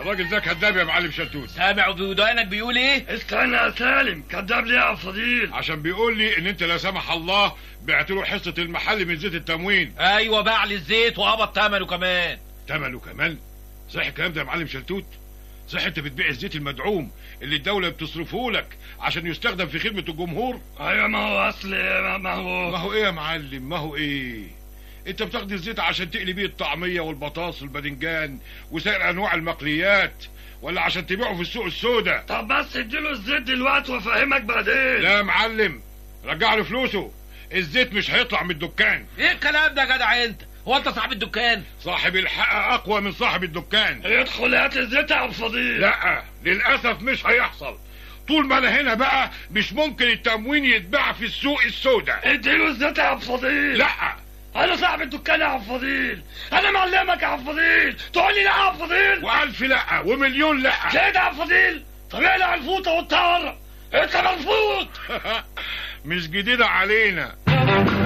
الراجل ده كذاب يا معلم شلتوت سامع بودانك بيقول ايه استنى يا سالم كذاب ليه يا فضيل عشان بيقول لي ان انت لا سمح الله بعت له حصه المحل من زيت التموين ايوه باع لي الزيت وقبض ثمنه كمان تمنه كمان صح الكلام ده يا معلم شلتوت صح انت بتبيع الزيت المدعوم اللي الدولة بتصرفه لك عشان يستخدم في خدمة الجمهور ايوه ما هو اصل ما هو ما هو ايه يا معلم ما هو ايه انت بتاخد الزيت عشان تقلي بيه الطعمية والبطاطس والباذنجان وسائر انواع المقليات ولا عشان تبيعه في السوق السوداء طب بس اديله الزيت دلوقتي وافهمك بعدين لا يا معلم رجع له فلوسه الزيت مش هيطلع من الدكان ايه الكلام ده يا جدع انت هو انت صاحب الدكان صاحب الحق اقوى من صاحب الدكان ادخل هات الزيت يا عبد الفضيل لا للاسف مش هيحصل طول ما انا هنا بقى مش ممكن التموين يتباع في السوق السوداء اديله الزيت يا عبد الفضيل لا انا صاحب الدكان يا عبد الفضيل انا معلمك يا عبد الفضيل تقول لي لا يا عبد الفضيل والف لا ومليون لا كده يا عبد الفضيل طب اقلع الفوطه والطار انت مرفوض مش جديدة علينا